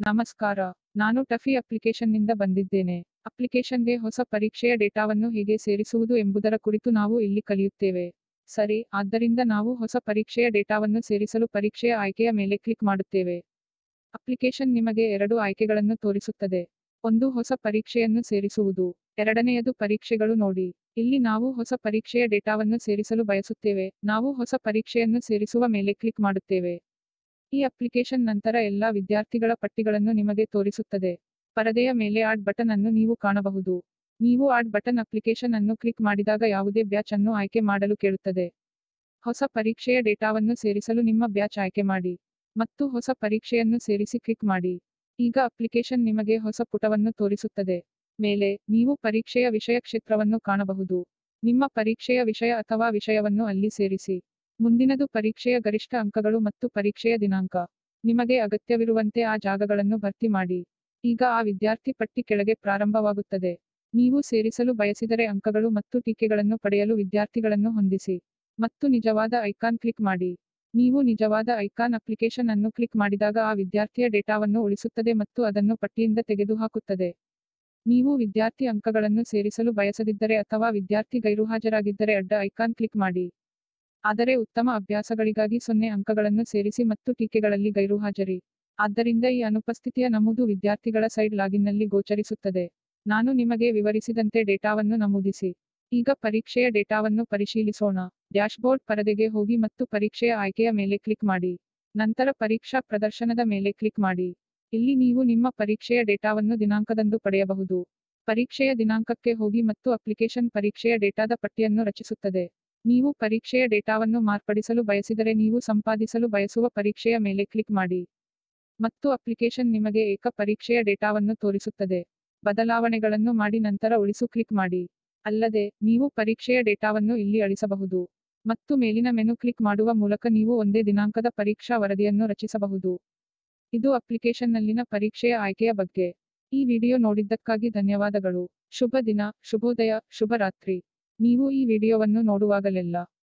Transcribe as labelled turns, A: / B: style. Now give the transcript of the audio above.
A: ನಮಸ್ಕಾರ ನಾನು ಟಫಿ ಅಪ್ಲಿಕೇಶನ್ನಿಂದ ಬಂದಿದ್ದೇನೆ ಅಪ್ಲಿಕೇಶನ್ಗೆ ಹೊಸ ಪರೀಕ್ಷೆಯ ಡೇಟಾವನ್ನು ಹೇಗೆ ಸೇರಿಸುವುದು ಎಂಬುದರ ಕುರಿತು ನಾವು ಇಲ್ಲಿ ಕಲಿಯುತ್ತೇವೆ ಸರಿ ಆದ್ದರಿಂದ ನಾವು ಹೊಸ ಪರೀಕ್ಷೆಯ ಡೇಟಾವನ್ನು ಸೇರಿಸಲು ಪರೀಕ್ಷೆಯ ಆಯ್ಕೆಯ ಮೇಲೆ ಕ್ಲಿಕ್ ಮಾಡುತ್ತೇವೆ ಅಪ್ಲಿಕೇಶನ್ ನಿಮಗೆ ಎರಡು ಆಯ್ಕೆಗಳನ್ನು ತೋರಿಸುತ್ತದೆ ಒಂದು ಹೊಸ ಪರೀಕ್ಷೆಯನ್ನು ಸೇರಿಸುವುದು ಎರಡನೆಯದು ಪರೀಕ್ಷೆಗಳು ನೋಡಿ ಇಲ್ಲಿ ನಾವು ಹೊಸ ಪರೀಕ್ಷೆಯ ಡೇಟಾವನ್ನು ಸೇರಿಸಲು ಬಯಸುತ್ತೇವೆ ನಾವು ಹೊಸ ಪರೀಕ್ಷೆಯನ್ನು ಸೇರಿಸುವ ಮೇಲೆ ಕ್ಲಿಕ್ ಮಾಡುತ್ತೇವೆ ಈ ಅಪ್ಲಿಕೇಶನ್ ನಂತರ ಎಲ್ಲಾ ವಿದ್ಯಾರ್ಥಿಗಳ ಪಟ್ಟಿಗಳನ್ನು ನಿಮಗೆ ತೋರಿಸುತ್ತದೆ ಪರದೆಯ ಮೇಲೆ ಆಡ್ ಬಟನ್ ಅನ್ನು ನೀವು ಕಾಣಬಹುದು ನೀವು ಆಡ್ ಬಟನ್ ಅಪ್ಲಿಕೇಶನ್ ಅನ್ನು ಕ್ಲಿಕ್ ಮಾಡಿದಾಗ ಯಾವುದೇ ಬ್ಯಾಚ್ ಅನ್ನು ಆಯ್ಕೆ ಮಾಡಲು ಕೇಳುತ್ತದೆ ಹೊಸ ಪರೀಕ್ಷೆಯ ಡೇಟಾವನ್ನು ಸೇರಿಸಲು ನಿಮ್ಮ ಬ್ಯಾಚ್ ಆಯ್ಕೆ ಮಾಡಿ ಮತ್ತು ಹೊಸ ಪರೀಕ್ಷೆಯನ್ನು ಸೇರಿಸಿ ಕ್ಲಿಕ್ ಮಾಡಿ ಈಗ ಅಪ್ಲಿಕೇಶನ್ ನಿಮಗೆ ಹೊಸ ಪುಟವನ್ನು ತೋರಿಸುತ್ತದೆ ಮೇಲೆ ನೀವು ಪರೀಕ್ಷೆಯ ವಿಷಯ ಕ್ಷೇತ್ರವನ್ನು ಕಾಣಬಹುದು ನಿಮ್ಮ ಪರೀಕ್ಷೆಯ ವಿಷಯ ಅಥವಾ ವಿಷಯವನ್ನು ಅಲ್ಲಿ ಸೇರಿಸಿ ಮುಂದಿನದು ಪರೀಕ್ಷೆಯ ಗರಿಷ್ಠ ಅಂಕಗಳು ಮತ್ತು ಪರೀಕ್ಷೆಯ ದಿನಾಂಕ ನಿಮಗೆ ಅಗತ್ಯವಿರುವಂತೆ ಆ ಜಾಗಗಳನ್ನು ಭರ್ತಿ ಮಾಡಿ ಈಗ ಆ ವಿದ್ಯಾರ್ಥಿ ಪಟ್ಟಿ ಕೆಳಗೆ ಪ್ರಾರಂಭವಾಗುತ್ತದೆ ನೀವು ಸೇರಿಸಲು ಬಯಸಿದರೆ ಅಂಕಗಳು ಮತ್ತು ಟೀಕೆಗಳನ್ನು ಪಡೆಯಲು ವಿದ್ಯಾರ್ಥಿಗಳನ್ನು ಹೊಂದಿಸಿ ಮತ್ತು ನಿಜವಾದ ಐಕಾನ್ ಕ್ಲಿಕ್ ಮಾಡಿ ನೀವು ನಿಜವಾದ ಐಕಾನ್ ಅಪ್ಲಿಕೇಶನ್ ಅನ್ನು ಕ್ಲಿಕ್ ಮಾಡಿದಾಗ ಆ ವಿದ್ಯಾರ್ಥಿಯ ಡೇಟಾವನ್ನು ಉಳಿಸುತ್ತದೆ ಮತ್ತು ಅದನ್ನು ಪಟ್ಟಿಯಿಂದ ತೆಗೆದುಹಾಕುತ್ತದೆ ನೀವು ವಿದ್ಯಾರ್ಥಿ ಅಂಕಗಳನ್ನು ಸೇರಿಸಲು ಬಯಸದಿದ್ದರೆ ಅಥವಾ ವಿದ್ಯಾರ್ಥಿ ಗೈರುಹಾಜರಾಗಿದ್ದರೆ ಅಡ್ಡ ಐಕಾನ್ ಕ್ಲಿಕ್ ಮಾಡಿ ಆದರೆ ಉತ್ತಮ ಅಭ್ಯಾಸಗಳಿಗಾಗಿ ಸೊನ್ನೆ ಅಂಕಗಳನ್ನು ಸೇರಿಸಿ ಮತ್ತು ಟೀಕೆಗಳಲ್ಲಿ ಗೈರುಹಾಜರಿ ಆದ್ದರಿಂದ ಈ ಅನುಪಸ್ಥಿತಿಯ ನಮೂದು ವಿದ್ಯಾರ್ಥಿಗಳ ಸೈಡ್ ಲಾಗಿನ್ನಲ್ಲಿ ಗೋಚರಿಸುತ್ತದೆ ನಾನು ನಿಮಗೆ ವಿವರಿಸಿದಂತೆ ಡೇಟಾವನ್ನು ನಮೂದಿಸಿ ಈಗ ಪರೀಕ್ಷೆಯ ಡೇಟಾವನ್ನು ಪರಿಶೀಲಿಸೋಣ ಡ್ಯಾಶ್ಬೋರ್ಡ್ ಪರದೆಗೆ ಹೋಗಿ ಮತ್ತು ಪರೀಕ್ಷೆಯ ಆಯ್ಕೆಯ ಮೇಲೆ ಕ್ಲಿಕ್ ಮಾಡಿ ನಂತರ ಪರೀಕ್ಷಾ ಪ್ರದರ್ಶನದ ಮೇಲೆ ಕ್ಲಿಕ್ ಮಾಡಿ ಇಲ್ಲಿ ನೀವು ನಿಮ್ಮ ಪರೀಕ್ಷೆಯ ಡೇಟಾವನ್ನು ದಿನಾಂಕದಂದು ಪಡೆಯಬಹುದು ಪರೀಕ್ಷೆಯ ದಿನಾಂಕಕ್ಕೆ ಹೋಗಿ ಮತ್ತು ಅಪ್ಲಿಕೇಶನ್ ಪರೀಕ್ಷೆಯ ಡೇಟಾದ ಪಟ್ಟಿಯನ್ನು ರಚಿಸುತ್ತದೆ ನೀವು ಪರೀಕ್ಷೆಯ ಡೇಟಾವನ್ನು ಮಾರ್ಪಡಿಸಲು ಬಯಸಿದರೆ ನೀವು ಸಂಪಾದಿಸಲು ಬಯಸುವ ಪರೀಕ್ಷೆಯ ಮೇಲೆ ಕ್ಲಿಕ್ ಮಾಡಿ ಮತ್ತು ಅಪ್ಲಿಕೇಶನ್ ನಿಮಗೆ ಏಕ ಪರೀಕ್ಷೆಯ ಡೇಟಾವನ್ನು ತೋರಿಸುತ್ತದೆ ಬದಲಾವಣೆಗಳನ್ನು ಮಾಡಿ ನಂತರ ಉಳಿಸು ಕ್ಲಿಕ್ ಮಾಡಿ ಅಲ್ಲದೆ ನೀವು ಪರೀಕ್ಷೆಯ ಡೇಟಾವನ್ನು ಇಲ್ಲಿ ಅಳಿಸಬಹುದು ಮತ್ತು ಮೇಲಿನ ಮೆನು ಕ್ಲಿಕ್ ಮಾಡುವ ಮೂಲಕ ನೀವು ಒಂದೇ ದಿನಾಂಕದ ಪರೀಕ್ಷಾ ವರದಿಯನ್ನು ರಚಿಸಬಹುದು ಇದು ಅಪ್ಲಿಕೇಶನ್ನಲ್ಲಿನ ಪರೀಕ್ಷೆಯ ಆಯ್ಕೆಯ ಬಗ್ಗೆ ಈ ವಿಡಿಯೋ ನೋಡಿದ್ದಕ್ಕಾಗಿ ಧನ್ಯವಾದಗಳು ಶುಭ ದಿನ ಶುಭೋದಯ ಶುಭರಾತ್ರಿ ನೀವು ಈ ವಿಡಿಯೋವನ್ನು ನೋಡುವಾಗಲೆಲ್ಲ